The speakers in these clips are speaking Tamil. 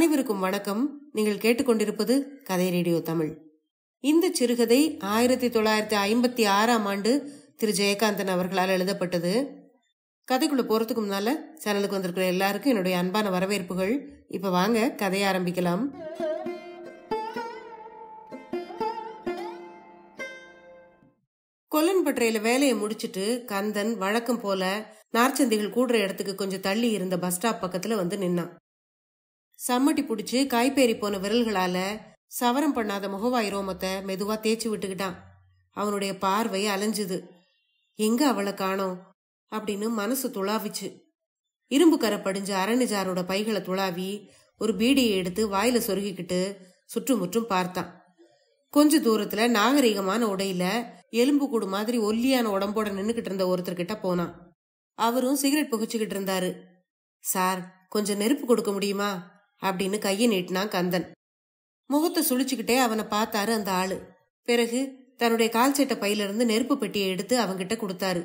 அனைவருக்கும் வணக்கம் நீங்கள் கேட்டுக்கொண்டிருப்பது கதை ரேடியோ தமிழ் இந்த சிறுகதை ஆயிரத்தி தொள்ளாயிரத்தி ஐம்பத்தி ஆறாம் ஆண்டு திரு ஜெயகாந்தன் அவர்களால் எழுதப்பட்டது கதைக்குள்ள போறதுக்கு முன்னால சேனலுக்கு வந்திருக்கிற எல்லாருக்கும் என்னுடைய அன்பான வரவேற்புகள் இப்ப வாங்க கதையை ஆரம்பிக்கலாம் கொல்லன்பட்றையில வேலையை முடிச்சிட்டு கந்தன் வழக்கம் போல நார்ச்சந்திகள் கூடுற இடத்துக்கு கொஞ்சம் தள்ளி இருந்த பஸ் ஸ்டாப் பக்கத்துல வந்து நின்னான் சம்மட்டி புடிச்சு காய்பேறி போன விரல்களால சவரம் பண்ணாத முகவாய் ரோமத்தை மெதுவா தேய்ச்சி விட்டுக்கிட்டான் அவனுடைய பார்வை அலைஞ்சுது எங்க அவளை காணோம் அப்படின்னு மனசு துளாவிச்சு இரும்பு கரை படிஞ்ச அரணிஜாரோட பைகளை துளாவி ஒரு பீடியை எடுத்து வாயில சொருகிக்கிட்டு சுற்றுமுற்றும் பார்த்தான் கொஞ்ச தூரத்துல நாகரிகமான உடையில எலும்பு கூடு மாதிரி ஒல்லியான உடம்போட நின்னுக்கிட்டு இருந்த ஒருத்தர்கிட்ட போனான் அவரும் சிகரெட் புகைச்சுக்கிட்டு இருந்தாரு சார் கொஞ்சம் நெருப்பு கொடுக்க முடியுமா அப்படின்னு கையை நீட்டினான் கந்தன் முகத்தை சுழிச்சுக்கிட்டே அவனை பார்த்தாரு அந்த ஆளு பிறகு தன்னுடைய கால் சட்டை பையில இருந்து நெருப்பு பெட்டியை எடுத்து அவங்கிட்ட கொடுத்தாரு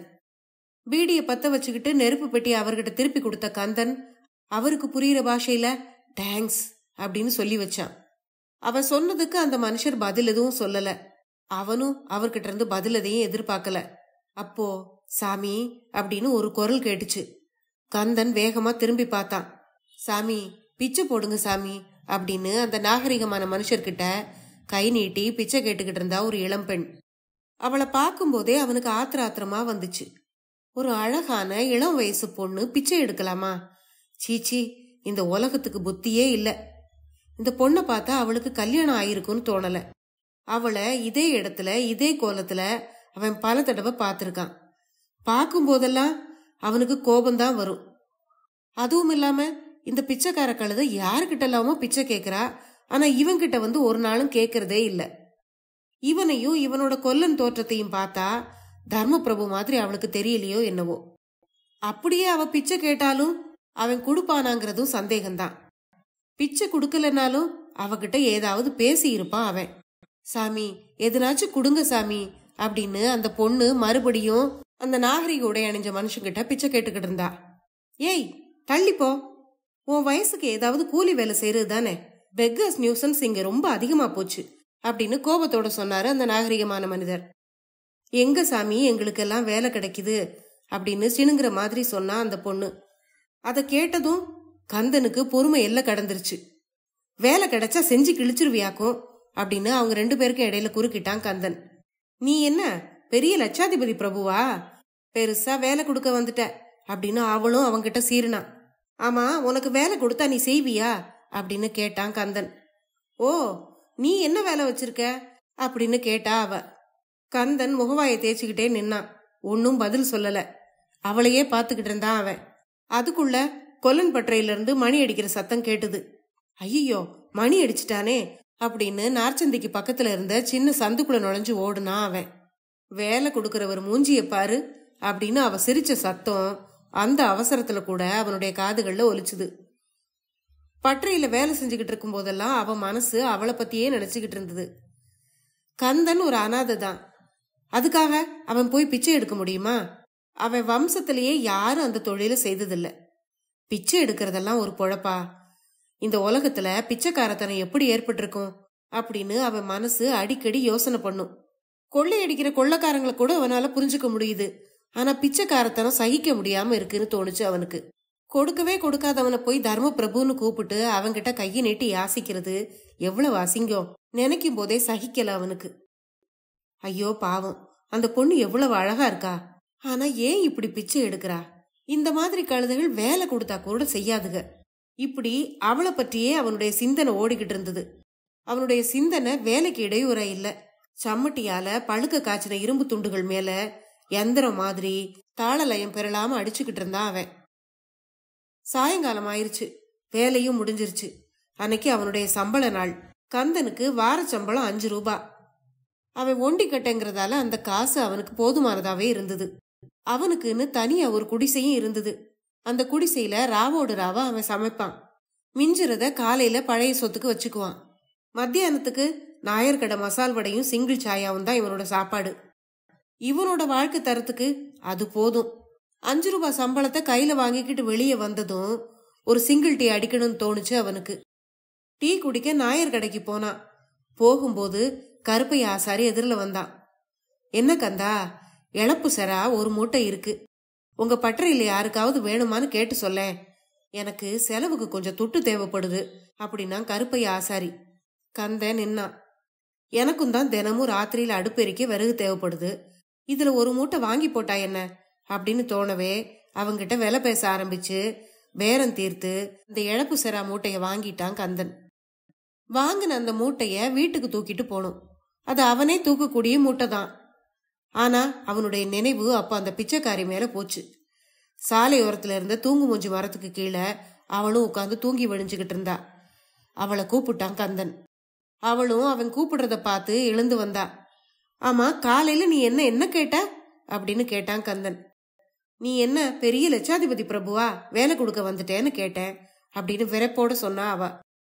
பீடியை பத்த வச்சுக்கிட்டு நெருப்பு பெட்டியை அவர்கிட்ட திருப்பி கொடுத்த கந்தன் அவருக்கு புரியுற பாஷையில தேங்க்ஸ் அப்படின்னு சொல்லி வச்சான் அவன் சொன்னதுக்கு அந்த மனுஷர் பதில் எதுவும் சொல்லல அவனும் அவர்கிட்ட இருந்து பதில் எதையும் எதிர்பார்க்கல அப்போ சாமி அப்படின்னு ஒரு குரல் கேட்டுச்சு கந்தன் வேகமா திரும்பி பார்த்தான் சாமி பிச்சை போடுங்க சாமி அப்படின்னு அந்த நாகரிகமான மனுஷர்கிட்ட கை நீட்டி பிச்சை கேட்டுக்கிட்டு இருந்தா ஒரு இளம்பெண் அவளை பார்க்கும்போதே அவனுக்கு ஆத்திர ஆத்திரமா வந்துச்சு ஒரு அழகான இளம் வயசு பொண்ணு பிச்சை எடுக்கலாமா சீச்சி இந்த உலகத்துக்கு புத்தியே இல்ல இந்த பொண்ணை பார்த்தா அவளுக்கு கல்யாணம் ஆயிருக்குன்னு தோணல அவளை இதே இடத்துல இதே கோலத்துல அவன் பல தடவை பார்த்திருக்கான் பார்க்கும் போதெல்லாம் அவனுக்கு கோபம்தான் வரும் அதுவும் இல்லாம இந்த பிச்சைக்கார கழுத யாருக்கிட்ட இல்லாமோ பிச்சை கேக்குறா ஆனா இவன்கிட்ட வந்து ஒரு நாளும் கேக்குறதே இல்ல இவனையும் இவனோட கொல்லன் தோற்றத்தையும் பார்த்தா தர்மபிரபு மாதிரி அவளுக்கு தெரியலையோ என்னவோ அப்படியே அவ பிச்சை கேட்டாலும் அவன் கொடுப்பானாங்கிறதும் சந்தேகம்தான் பிச்சை கொடுக்கலனாலும் அவகிட்ட ஏதாவது பேசி இருப்பான் அவன் சாமி எதுனாச்சும் கொடுங்க சாமி அப்படின்னு அந்த பொண்ணு மறுபடியும் அந்த நாகரிக உடை அணிஞ்ச மனுஷங்கிட்ட பிச்சை கேட்டுக்கிட்டு இருந்தா ஏய் தள்ளிப்போ உன் வயசுக்கு ஏதாவது கூலி வேலை செய்யறது தானே பெக்கர்ஸ் நியூசன்ஸ் இங்க ரொம்ப அதிகமா போச்சு அப்படின்னு கோபத்தோட சொன்னாரு அந்த நாகரிகமான மனிதர் எங்க சாமி எங்களுக்கெல்லாம் வேலை கிடைக்குது அப்படின்னு சினுங்கிற மாதிரி சொன்னா அந்த பொண்ணு அதை கேட்டதும் கந்தனுக்கு பொறுமை எல்லாம் கடந்துருச்சு வேலை கிடைச்சா செஞ்சு கிழிச்சிருவியாக்கும் அப்படின்னு அவங்க ரெண்டு பேருக்கும் இடையில குறுக்கிட்டான் கந்தன் நீ என்ன பெரிய லட்சாதிபதி பிரபுவா பெருசா வேலை கொடுக்க வந்துட்ட அப்படின்னு அவளும் அவங்கிட்ட சீறினான் ஆமா உனக்கு வேலை கொடுத்தா நீ செய்வியா அப்படின்னு கேட்டான் கந்தன் ஓ நீ என்ன வேலை வச்சிருக்க அப்படின்னு கேட்டா அவ கந்தன் முகவாயை தேய்ச்சிக்கிட்டே நின்னான் ஒன்னும் பதில் சொல்லல அவளையே பார்த்துக்கிட்டு இருந்தான் அவன் அதுக்குள்ள கொல்லன் பட்டறையில இருந்து மணி அடிக்கிற சத்தம் கேட்டுது ஐயோ மணி அடிச்சிட்டானே அப்படின்னு நார்ச்சந்திக்கு பக்கத்துல இருந்த சின்ன சந்துக்குள்ள நுழைஞ்சு ஓடுனான் அவன் வேலை கொடுக்கறவர் மூஞ்சிய பாரு அப்படின்னு அவ சிரிச்ச சத்தம் அந்த அவசரத்துல கூட அவனுடைய காதுகள்ல ஒலிச்சுது பட்டறையில வேலை செஞ்சுக்கிட்டு இருக்கும் போதெல்லாம் அவ மனசு அவளை பத்தியே நினைச்சுக்கிட்டு இருந்தது கந்தன் ஒரு அனாதை தான் அதுக்காக அவன் போய் பிச்சை எடுக்க முடியுமா அவன் வம்சத்திலேயே யாரும் அந்த தொழில செய்ததில்ல பிச்சை எடுக்கிறதெல்லாம் ஒரு பொழப்பா இந்த உலகத்துல பிச்சைக்காரத்தனம் எப்படி ஏற்பட்டிருக்கும் அப்படின்னு அவன் மனசு அடிக்கடி யோசனை பண்ணும் கொள்ளையடிக்கிற கொள்ளக்காரங்களை கூட அவனால புரிஞ்சுக்க முடியுது ஆனா பிச்சைக்காரத்தனம் சகிக்க முடியாம இருக்குன்னு தோணுச்சு அவனுக்கு கொடுக்கவே கொடுக்காதவனை போய் தர்ம பிரபுன்னு கூப்பிட்டு அவன்கிட்ட கையை நீட்டி யாசிக்கிறது எவ்வளவு அசிங்கம் நினைக்கும் போதே சகிக்கல அவனுக்கு ஐயோ பாவம் அந்த பொண்ணு எவ்வளவு அழகா இருக்கா ஆனா ஏன் இப்படி பிச்சை எடுக்கிறா இந்த மாதிரி கழுதைகள் வேலை கொடுத்தா கூட செய்யாதுக இப்படி அவளை பற்றியே அவனுடைய சிந்தனை ஓடிக்கிட்டு இருந்தது அவனுடைய சிந்தனை வேலைக்கு இடையூற இல்ல சம்மட்டியால பழுக்க காய்ச்சின இரும்பு துண்டுகள் மேல எந்திரம் மாதிரி தாளலயம் பெறலாம அடிச்சுக்கிட்டு இருந்தான் அவன் சாயங்காலம் ஆயிருச்சு வேலையும் முடிஞ்சிருச்சு அன்னைக்கு அவனுடைய சம்பள நாள் கந்தனுக்கு வார சம்பளம் அஞ்சு ரூபா அவன் ஒண்டி கட்டைங்கிறதால அந்த காசு அவனுக்கு போதுமானதாவே இருந்தது அவனுக்குன்னு தனியா ஒரு குடிசையும் இருந்தது அந்த குடிசையில ராவோடு ராவா அவன் சமைப்பான் மிஞ்சுறத காலையில பழைய சொத்துக்கு வச்சுக்குவான் மத்தியானத்துக்கு நாயர்கடை மசால் வடையும் சிங்கிள் சாயாவும் தான் இவனோட சாப்பாடு இவனோட வாழ்க்கை தரத்துக்கு அது போதும் அஞ்சு ரூபாய் சம்பளத்தை கையில வாங்கிக்கிட்டு வெளியே வந்ததும் ஒரு சிங்கிள் டீ அடிக்கணும்னு தோணுச்சு அவனுக்கு டீ குடிக்க நாயர் கடைக்கு போனான் போகும்போது கருப்பைய ஆசாரி எதிரில் வந்தான் என்ன கந்தா இழப்பு சரா ஒரு மூட்டை இருக்கு உங்க பட்டறையில் யாருக்காவது வேணுமான்னு கேட்டு சொல்லேன் எனக்கு செலவுக்கு கொஞ்சம் துட்டு தேவைப்படுது அப்படின்னா கருப்பைய ஆசாரி கந்தன் நின்னான் எனக்கும் தான் தினமும் ராத்திரியில அடுப்பெரிக்க விறகு தேவைப்படுது இதுல ஒரு மூட்டை வாங்கி போட்டா என்ன அப்படின்னு தோணவே அவங்கிட்ட விலை பேச ஆரம்பிச்சு பேரம் தீர்த்து இந்த இழப்பு செரா மூட்டைய வாங்கிட்டான் கந்தன் வாங்கின அந்த மூட்டைய வீட்டுக்கு தூக்கிட்டு போகணும் அது அவனே தூக்கக்கூடிய மூட்டை தான் ஆனா அவனுடைய நினைவு அப்ப அந்த பிச்சைக்காரி மேல போச்சு சாலை ஓரத்துல இருந்த தூங்கு மூஞ்சி மரத்துக்கு கீழே அவளும் உட்காந்து தூங்கி விழிஞ்சுக்கிட்டு இருந்தா அவளை கூப்பிட்டான் கந்தன் அவளும் அவன் கூப்பிடுறத பார்த்து எழுந்து வந்தா ஆமா காலையில நீ என்ன என்ன கேட்ட அப்படின்னு கேட்டான் கந்தன் நீ என்ன பெரிய லட்சாதிபதி பிரபுவா வேலை கொடுக்க வந்துட்டேன்னு கேட்டேன் அப்படின்னு விரைப்போட சொன்னா அவ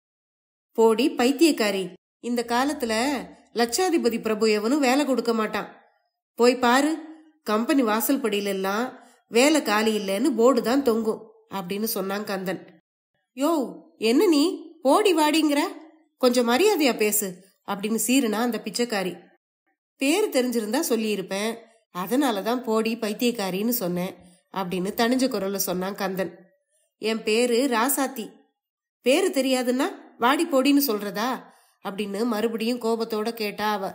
போடி பைத்தியக்காரி இந்த காலத்துல லட்சாதிபதி பிரபு எவனும் வேலை கொடுக்க மாட்டான் போய் பாரு கம்பெனி வாசல் படியில எல்லாம் வேலை காலி இல்லைன்னு போர்டு தான் தொங்கும் அப்படின்னு சொன்னான் கந்தன் யோ என்ன நீ போடி வாடிங்கிற கொஞ்சம் மரியாதையா பேசு அப்படின்னு சீருனா அந்த பிச்சைக்காரி பேர் தெரிஞ்சிருந்தா சொல்லியிருப்பேன் அதனால தான் போடி பைத்தியக்காரின்னு சொன்னேன் அப்படின்னு தனிஞ்ச குரல்ல சொன்னான் கந்தன் என் பேரு ராசாத்தி பேரு தெரியாதுன்னா வாடி போடின்னு சொல்றதா அப்படின்னு மறுபடியும் கோபத்தோட கேட்டா அவ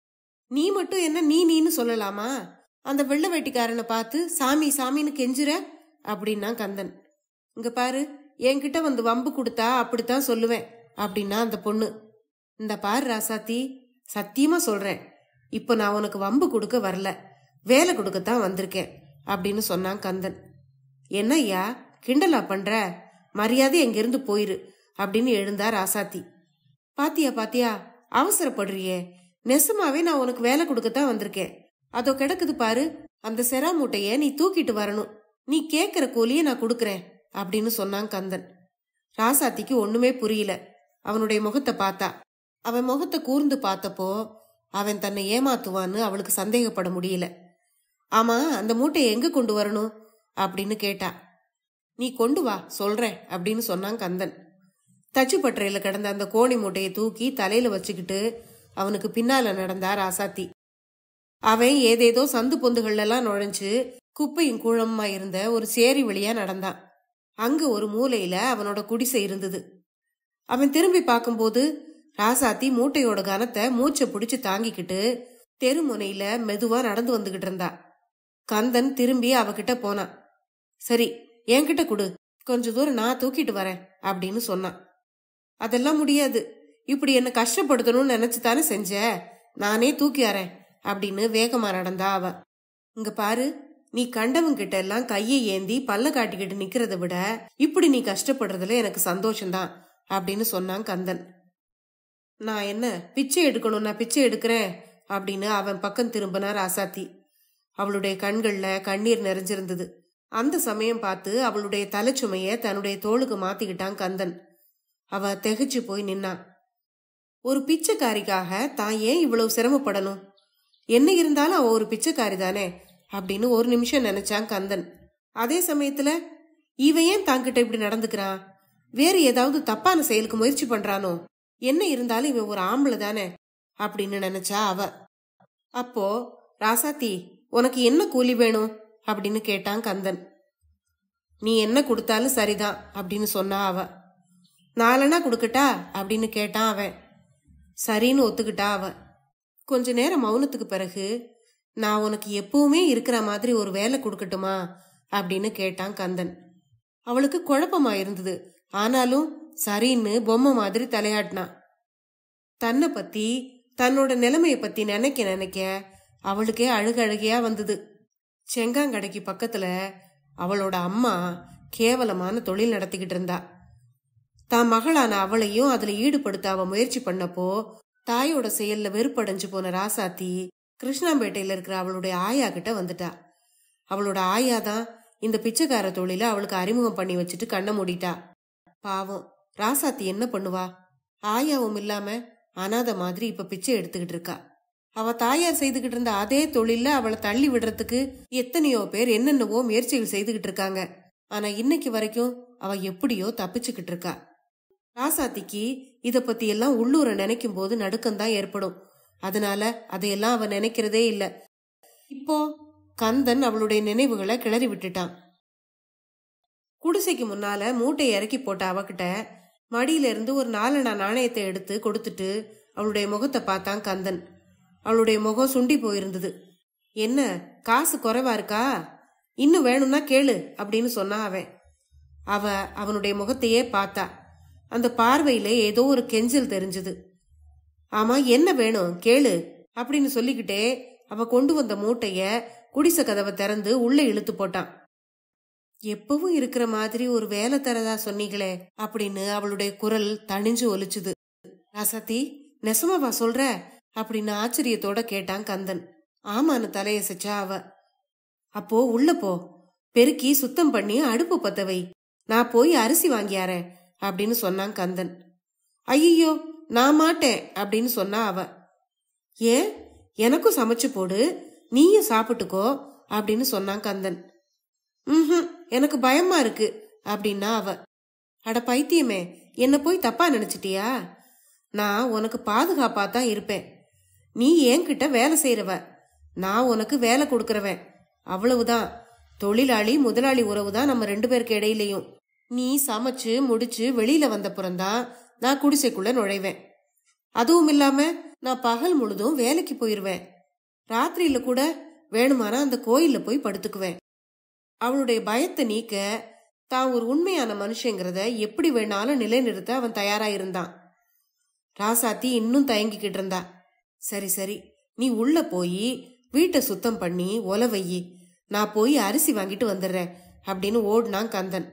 நீ மட்டும் என்ன நீ நீன்னு சொல்லலாமா அந்த வெள்ளை வேட்டிக்காரனை பார்த்து சாமி சாமின்னு கெஞ்சுற அப்படின்னா கந்தன் இங்க பாரு என்கிட்ட வந்து வம்பு கொடுத்தா அப்படித்தான் சொல்லுவேன் அப்படின்னா அந்த பொண்ணு இந்த பாரு ராசாத்தி சத்தியமா சொல்றேன் இப்போ நான் உனக்கு வம்பு கொடுக்க வரல வேலை கொடுக்கத்தான் வந்திருக்கேன் அப்படின்னு சொன்னான் கந்தன் என்ன ஐயா கிண்டலா பண்ற மரியாதை எங்கிருந்து போயிரு அப்படின்னு எழுந்தா ராசாத்தி பாத்தியா பாத்தியா அவசரப்படுறியே நெசமாவே நான் உனக்கு வேலை கொடுக்கத்தான் வந்திருக்கேன் அதோ கிடக்குது பாரு அந்த செரா மூட்டைய நீ தூக்கிட்டு வரணும் நீ கேக்குற கூலிய நான் கொடுக்கறேன் அப்படின்னு சொன்னான் கந்தன் ராசாத்திக்கு ஒண்ணுமே புரியல அவனுடைய முகத்தை பார்த்தா அவன் முகத்தை கூர்ந்து பார்த்தப்போ அவன் தன்னை ஏமாத்துவான்னு அவளுக்கு சந்தேகப்பட முடியல ஆமா அந்த மூட்டையை எங்க கொண்டு வரணும் அப்படின்னு கேட்டா நீ கொண்டு வா சொல்றேன் அப்படின்னு சொன்னான் கந்தன் தச்சுப்பட்டறையில கிடந்த அந்த கோணி மூட்டையை தூக்கி தலையில வச்சுக்கிட்டு அவனுக்கு பின்னால நடந்தா ராசாத்தி அவன் ஏதேதோ சந்து பொந்துகள்ல எல்லாம் நுழைஞ்சு குப்பையும் கூழமா இருந்த ஒரு சேரி வழியா நடந்தான் அங்க ஒரு மூலையில அவனோட குடிசை இருந்தது அவன் திரும்பி பார்க்கும்போது ராசாத்தி மூட்டையோட கனத்தை மூச்சை பிடிச்சு தாங்கிக்கிட்டு தெருமுனையில மெதுவா நடந்து வந்துகிட்டு இருந்தா கந்தன் திரும்பி அவகிட்ட போனான் சரி என்கிட்ட கொடு கொஞ்ச தூரம் நான் தூக்கிட்டு வரேன் அப்படின்னு சொன்னான் அதெல்லாம் முடியாது இப்படி என்ன கஷ்டப்படுத்தணும்னு நினைச்சு தானே செஞ்ச நானே தூக்கி வரேன் அப்படின்னு வேகமா நடந்தா அவ இங்க பாரு நீ கண்டவன் கிட்ட எல்லாம் கையை ஏந்தி பல்ல காட்டிக்கிட்டு நிக்கிறத விட இப்படி நீ கஷ்டப்படுறதுல எனக்கு சந்தோஷம்தான் அப்படின்னு சொன்னான் கந்தன் நான் என்ன பிச்சை எடுக்கணும் நான் பிச்சை எடுக்கிறேன் அப்படின்னு அவன் பக்கம் திரும்பினா ராசாத்தி அவளுடைய கண்கள்ல கண்ணீர் நிறைஞ்சிருந்தது அந்த சமயம் பார்த்து அவளுடைய தலைச்சுமைய தன்னுடைய தோளுக்கு மாத்திக்கிட்டான் கந்தன் அவ திகைச்சு போய் நின்னான் ஒரு பிச்சைக்காரிக்காக தான் ஏன் இவ்வளவு சிரமப்படணும் என்ன இருந்தாலும் அவ ஒரு பிச்சைக்காரி தானே அப்படின்னு ஒரு நிமிஷம் நினைச்சான் கந்தன் அதே சமயத்துல இவன் ஏன் தாங்கிட்ட இப்படி நடந்துக்கிறான் வேற ஏதாவது தப்பான செயலுக்கு முயற்சி பண்றானோ என்ன இருந்தாலும் இவன் ஒரு ஆம்பளை தானே அப்படின்னு நினைச்சா அவ அப்போ ராசாத்தி உனக்கு என்ன கூலி வேணும் அப்படின்னு கேட்டான் கந்தன் நீ என்ன கொடுத்தாலும் சரிதான் அப்படின்னு சொன்னா அவ நாலனா கொடுக்கட்டா அப்படின்னு கேட்டான் அவன் சரின்னு ஒத்துக்கிட்டா அவ கொஞ்ச நேரம் மௌனத்துக்கு பிறகு நான் உனக்கு எப்பவுமே இருக்கிற மாதிரி ஒரு வேலை கொடுக்கட்டுமா அப்படின்னு கேட்டான் கந்தன் அவளுக்கு குழப்பமா இருந்தது ஆனாலும் சரின்னு பொம்மை மாதிரி தலையாட்டினான் தன்னை பத்தி தன்னோட நிலைமைய பத்தி நினைக்க நினைக்க அவளுக்கே அழுக அழுகையா வந்தது செங்காங்கடைக்கு பக்கத்துல அவளோட அம்மா கேவலமான தொழில் நடத்திக்கிட்டு இருந்தா தான் மகளான அவளையும் அதுல ஈடுபடுத்த அவ முயற்சி பண்ணப்போ தாயோட செயல்ல வெறுப்படைஞ்சு போன ராசாத்தி கிருஷ்ணாம்பேட்டையில இருக்கிற அவளுடைய ஆயா கிட்ட வந்துட்டா அவளோட ஆயா தான் இந்த பிச்சைக்கார தொழில அவளுக்கு அறிமுகம் பண்ணி வச்சுட்டு கண்ணை மூடிட்டா பாவம் ராசாத்தி என்ன பண்ணுவா ஆயாவும் இல்லாம அனாத மாதிரி இப்ப பிச்சை எடுத்துக்கிட்டு இருக்கா அவ தாயார் செய்துகிட்டு இருந்த அதே தொழில அவளை தள்ளி விடுறதுக்கு எத்தனையோ பேர் என்னென்னவோ முயற்சிகள் செய்துகிட்டு இருக்காங்க ஆனா இன்னைக்கு வரைக்கும் அவ எப்படியோ தப்பிச்சுக்கிட்டு இருக்கா ராசாத்திக்கு இத பத்தி எல்லாம் உள்ளூர நினைக்கும் போது நடுக்கம்தான் ஏற்படும் அதனால அதையெல்லாம் அவ நினைக்கிறதே இல்ல இப்போ கந்தன் அவளுடைய நினைவுகளை கிளறி விட்டுட்டான் குடிசைக்கு முன்னால மூட்டை இறக்கி போட்ட அவகிட்ட மடியில இருந்து ஒரு நாலணா நாணயத்தை எடுத்து கொடுத்துட்டு அவளுடைய முகத்தை பார்த்தான் கந்தன் அவளுடைய முகம் சுண்டி போயிருந்தது என்ன காசு குறைவா இருக்கா இன்னும் வேணும்னா கேளு அப்படின்னு சொன்னா அவன் அவ அவனுடைய முகத்தையே பார்த்தா அந்த பார்வையில ஏதோ ஒரு கெஞ்சல் தெரிஞ்சது ஆமா என்ன வேணும் கேளு அப்படின்னு சொல்லிக்கிட்டே அவ கொண்டு வந்த மூட்டைய குடிசை கதவை திறந்து உள்ள இழுத்து போட்டான் எப்பவும் இருக்கிற மாதிரி ஒரு வேலை தரதா சொன்னீங்களே அப்படின்னு அவளுடைய குரல் தணிஞ்சு ஒலிச்சுது ராசாத்தி நெசமாவா சொல்ற அப்படின்னு ஆச்சரியத்தோட கேட்டான் கந்தன் ஆமான்னு தலையசைச்சா அவ அப்போ உள்ள போ பெருக்கி சுத்தம் பண்ணி அடுப்பு பத்த வை நான் போய் அரிசி வாங்கியாரேன் அப்படின்னு சொன்னான் கந்தன் ஐயோ நான் மாட்டேன் அப்படின்னு சொன்னா அவ ஏன் எனக்கும் சமைச்சு போடு நீயும் சாப்பிட்டுக்கோ அப்படின்னு சொன்னான் கந்தன் ம் எனக்கு பயமா இருக்கு அப்படின்னா அவ அட பைத்தியமே என்ன போய் தப்பா நினைச்சிட்டியா நான் உனக்கு பாதுகாப்பா தான் இருப்பேன் நீ என்கிட்ட வேலை செய்யறவ நான் உனக்கு வேலை கொடுக்கறவன் அவ்வளவுதான் தொழிலாளி முதலாளி உறவு தான் நம்ம ரெண்டு பேருக்கு இடையிலையும் நீ சமைச்சு முடிச்சு வெளியில வந்த புறம்தான் நான் குடிசைக்குள்ள நுழைவேன் அதுவும் இல்லாம நான் பகல் முழுதும் வேலைக்கு போயிருவேன் ராத்திரியில கூட வேணுமானா அந்த கோயில்ல போய் படுத்துக்குவேன் அவளுடைய பயத்தை நீக்க தான் ஒரு உண்மையான மனுஷங்கிறத எப்படி வேணாலும் நிலைநிறுத்த அவன் தயாரா இருந்தான் ராசாத்தி இன்னும் தயங்கிக்கிட்டு இருந்தா சரி சரி நீ உள்ள போய் வீட்டை சுத்தம் பண்ணி ஒல வையி நான் போய் அரிசி வாங்கிட்டு வந்துடுறேன் அப்படின்னு ஓடினான் கந்தன்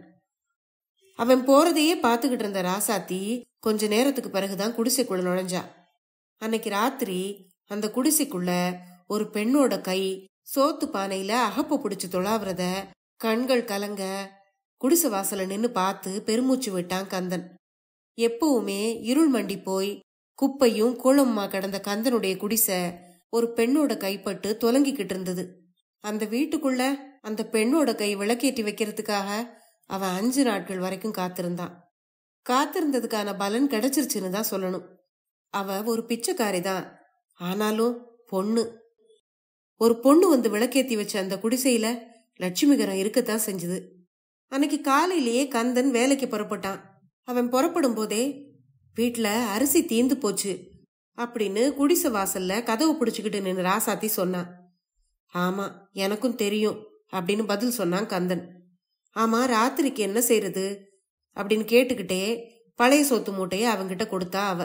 அவன் போறதையே பார்த்துக்கிட்டு இருந்த ராசாத்தி கொஞ்ச நேரத்துக்கு பிறகுதான் குடிசைக்குள்ள நுழைஞ்சா அன்னைக்கு ராத்திரி அந்த குடிசைக்குள்ள ஒரு பெண்ணோட கை சோத்து பானையில அகப்ப பிடிச்சு தொழாவறத கண்கள் கலங்க குடிசை வாசல நின்னு பார்த்து பெருமூச்சு விட்டான் கந்தன் எப்பவுமே இருள் மண்டி போய் குப்பையும் கூளம்மா கிடந்த கந்தனுடைய குடிசை ஒரு பெண்ணோட கைப்பட்டு தொலங்கிக்கிட்டு இருந்தது அந்த வீட்டுக்குள்ள அந்த பெண்ணோட கை விளக்கேற்றி வைக்கிறதுக்காக அவன் அஞ்சு நாட்கள் வரைக்கும் காத்திருந்தான் காத்திருந்ததுக்கான பலன் கிடைச்சிருச்சுன்னு தான் சொல்லணும் அவ ஒரு பிச்சைக்காரி தான் ஆனாலும் பொண்ணு ஒரு பொண்ணு வந்து விளக்கேத்தி வச்ச அந்த குடிசையில லட்சுமிகரம் இருக்கத்தான் செஞ்சது அன்னைக்கு காலையிலேயே கந்தன் வேலைக்கு புறப்பட்டான் அவன் புறப்படும் போதே வீட்டுல அரிசி தீந்து போச்சு அப்படின்னு குடிசை வாசல்ல கதவு பிடிச்சுக்கிட்டு நின்று ராசாத்தி சொன்னான் ஆமா எனக்கும் தெரியும் அப்படின்னு பதில் சொன்னான் கந்தன் ஆமா ராத்திரிக்கு என்ன செய்யறது அப்படின்னு கேட்டுக்கிட்டே பழைய சோத்து மூட்டைய அவங்கிட்ட கொடுத்தா அவ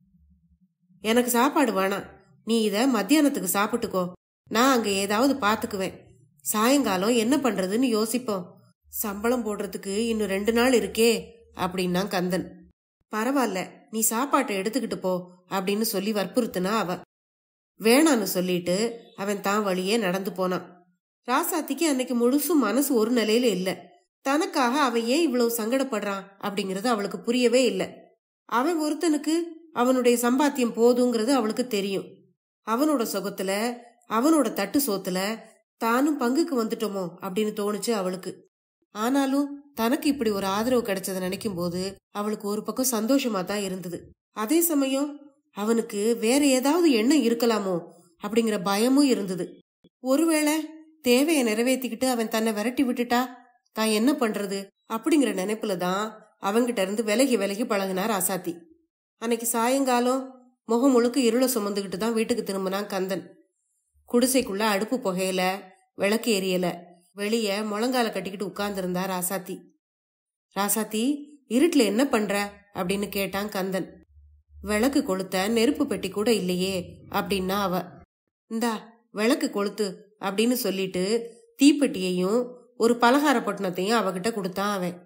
எனக்கு சாப்பாடு வேணாம் நீ இத மத்தியானத்துக்கு சாப்பிட்டுக்கோ நான் அங்க ஏதாவது பாத்துக்குவேன் சாயங்காலம் என்ன பண்றதுன்னு யோசிப்போம் சம்பளம் போடுறதுக்கு இன்னும் ரெண்டு நாள் இருக்கே அப்படின்னா கந்தன் பரவாயில்ல நீ சாப்பாட்டை எடுத்துக்கிட்டு போ அப்படின்னு சொல்லி வற்புறுத்துனா அவ வேணான்னு சொல்லிட்டு அவன் தான் வழியே நடந்து போனான் ராசாத்திக்கு அன்னைக்கு முழுசும் மனசு ஒரு நிலையில இல்ல தனக்காக அவன் ஏன் இவ்வளவு சங்கடப்படுறான் அப்படிங்கறது அவளுக்கு புரியவே இல்லை அவன் ஒருத்தனுக்கு அவனுடைய சம்பாத்தியம் போதுங்கிறது அவளுக்கு தெரியும் அவனோட சுகத்துல அவனோட தட்டு சோத்துல தானும் பங்குக்கு வந்துட்டோமோ அப்படின்னு தோணுச்சு அவளுக்கு ஆனாலும் தனக்கு இப்படி ஒரு ஆதரவு கிடைச்சதை நினைக்கும் போது அவளுக்கு ஒரு பக்கம் சந்தோஷமா தான் இருந்தது அதே சமயம் அவனுக்கு வேற ஏதாவது எண்ணம் இருக்கலாமோ அப்படிங்கிற பயமும் இருந்தது ஒருவேளை தேவையை நிறைவேற்றிக்கிட்டு அவன் தன்னை விரட்டி விட்டுட்டா தான் என்ன பண்றது அப்படிங்கிற நினைப்புல தான் அவங்கிட்ட இருந்து விலகி விலகி பழகினார் ஆசாத்தி அன்னைக்கு சாயங்காலம் முகம் முழுக்க இருளை சுமந்துக்கிட்டு தான் வீட்டுக்கு திரும்பினான் கந்தன் குடிசைக்குள்ள அடுப்பு புகையல விளக்கு எரியல வெளியே முழங்கால கட்டிக்கிட்டு உட்கார்ந்திருந்தா ராசாத்தி ராசாத்தி இருட்டுல என்ன பண்ற அப்படின்னு கேட்டான் கந்தன் விளக்கு கொளுத்த நெருப்பு பெட்டி கூட இல்லையே அப்படின்னா அவ இந்தா விளக்கு கொளுத்து அப்படின்னு சொல்லிட்டு தீப்பெட்டியையும் ஒரு பலகார பொட்டணத்தையும் அவகிட்ட கொடுத்தான் அவன்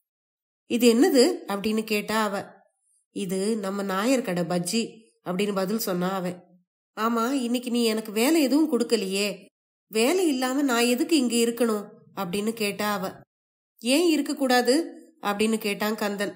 இது என்னது அப்படின்னு கேட்டா அவ இது நம்ம நாயர் கடை பஜ்ஜி அப்படின்னு பதில் சொன்னா அவன் ஆமா இன்னைக்கு நீ எனக்கு வேலை எதுவும் கொடுக்கலையே வேலை இல்லாம நான் எதுக்கு இங்க இருக்கணும் அப்படின்னு கேட்டா அவ ஏன் இருக்க கூடாது அப்படின்னு கேட்டான் கந்தன்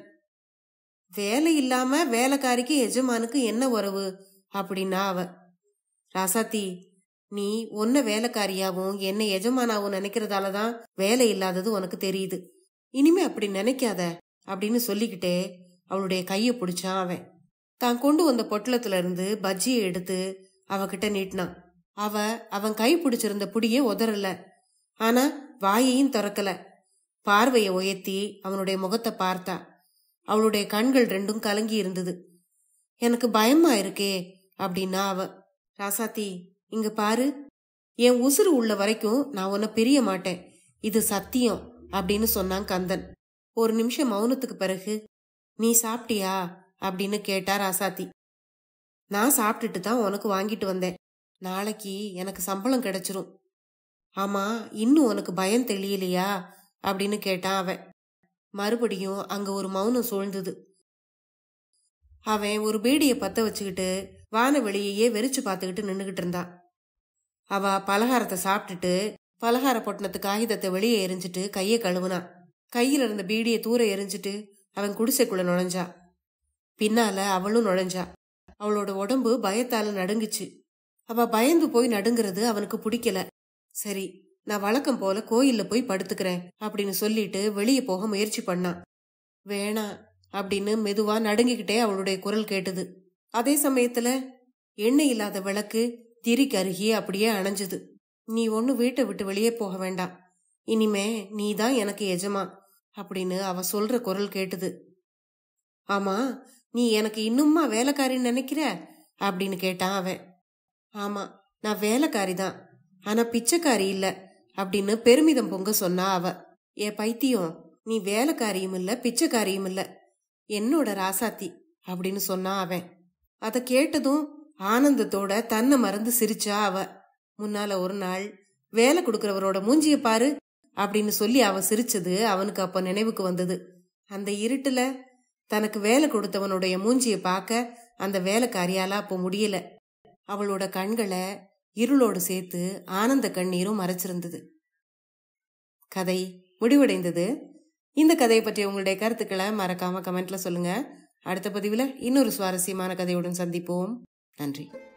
வேலை இல்லாம வேலைக்காரிக்கு எஜமானுக்கு என்ன உறவு அப்படின்னா அவ ராசாத்தி நீ உன்ன வேலைக்காரியாவும் என்ன எஜமானாவும் நினைக்கிறதால தான் வேலை இல்லாதது உனக்கு தெரியுது இனிமே அப்படி நினைக்காத அப்படின்னு சொல்லிக்கிட்டே அவளுடைய கையை பிடிச்சான் அவன் தான் கொண்டு வந்த பொட்டலத்துல இருந்து பஜ்ஜியை எடுத்து அவகிட்ட நீட்டினான் அவ அவன் கை பிடிச்சிருந்த புடியே உதறல ஆனா வாயையும் திறக்கல பார்வையை உயர்த்தி அவனுடைய முகத்தை பார்த்தா அவளுடைய கண்கள் ரெண்டும் கலங்கி இருந்தது எனக்கு பயமா இருக்கே அப்படின்னா அவ ராசாத்தி இங்க பாரு என் உசுறு உள்ள வரைக்கும் நான் உன்னை பிரிய மாட்டேன் இது சத்தியம் அப்படின்னு சொன்னான் கந்தன் ஒரு நிமிஷம் மௌனத்துக்கு பிறகு நீ சாப்பிட்டியா அப்படின்னு கேட்டா ராசாத்தி நான் சாப்பிட்டுட்டு தான் உனக்கு வாங்கிட்டு வந்தேன் நாளைக்கு எனக்கு சம்பளம் கிடைச்சிரும் ஆமா இன்னும் உனக்கு பயம் தெரியலையா அப்படின்னு கேட்டான் அவன் மறுபடியும் அங்க ஒரு மௌனம் சூழ்ந்தது அவன் ஒரு பீடியை பத்த வச்சுக்கிட்டு வானவெளியையே வெறிச்சு பார்த்துக்கிட்டு நின்னுகிட்டு இருந்தான் அவ பலகாரத்தை சாப்பிட்டுட்டு பலகார பொட்டணத்து காகிதத்தை வெளியே எரிஞ்சிட்டு கையை கழுவுனான் கையில இருந்த பீடியை தூர எரிஞ்சிட்டு அவன் குடிசைக்குள்ள நுழைஞ்சா பின்னால அவளும் நுழைஞ்சா அவளோட உடம்பு பயத்தால நடுங்குச்சு அவ பயந்து போய் நடுங்கிறது அவனுக்கு பிடிக்கல சரி நான் வழக்கம் போல கோயில்ல போய் படுத்துக்கிறேன் அப்படின்னு சொல்லிட்டு வெளியே போக முயற்சி பண்ணான் வேணாம் அப்படின்னு மெதுவா நடுங்கிக்கிட்டே அவளுடைய குரல் கேட்டது அதே சமயத்துல எண்ணெய் இல்லாத விளக்கு திரிக்கு அருகே அப்படியே அணைஞ்சது நீ ஒண்ணு வீட்டை விட்டு வெளியே போக வேண்டாம் இனிமே நீ தான் எனக்கு எஜமா அப்படின்னு அவ சொல்ற குரல் கேட்டது ஆமா நீ எனக்கு இன்னுமா வேலைக்காரின்னு நினைக்கிற அப்படின்னு கேட்டான் அவன் ஆமா நான் வேலைக்காரி தான் ஆனா பிச்சைக்காரி இல்ல அப்படின்னு பெருமிதம் பொங்க சொன்னா அவ ஏ பைத்தியம் நீ வேலைக்காரியும் இல்ல பிச்சைக்காரியும் இல்ல என்னோட ராசாத்தி அப்படின்னு சொன்னா அவன் அதை கேட்டதும் ஆனந்தத்தோட தன்னை மறந்து சிரிச்சா அவ முன்னால ஒரு நாள் வேலை கொடுக்கறவரோட மூஞ்சிய பாரு அப்படின்னு சொல்லி அவ சிரிச்சது அவனுக்கு அப்ப நினைவுக்கு வந்தது அந்த இருட்டுல தனக்கு வேலை கொடுத்தவனுடைய மூஞ்சிய பார்க்க அந்த வேலைக்காரியால அப்போ முடியல அவளோட கண்களை இருளோடு சேர்த்து ஆனந்த கண்ணீரும் மறைச்சிருந்தது கதை முடிவடைந்தது இந்த கதையை பற்றி உங்களுடைய கருத்துக்களை மறக்காம கமெண்ட்ல சொல்லுங்க அடுத்த பதிவில் இன்னொரு சுவாரஸ்யமான கதையுடன் சந்திப்போம் நன்றி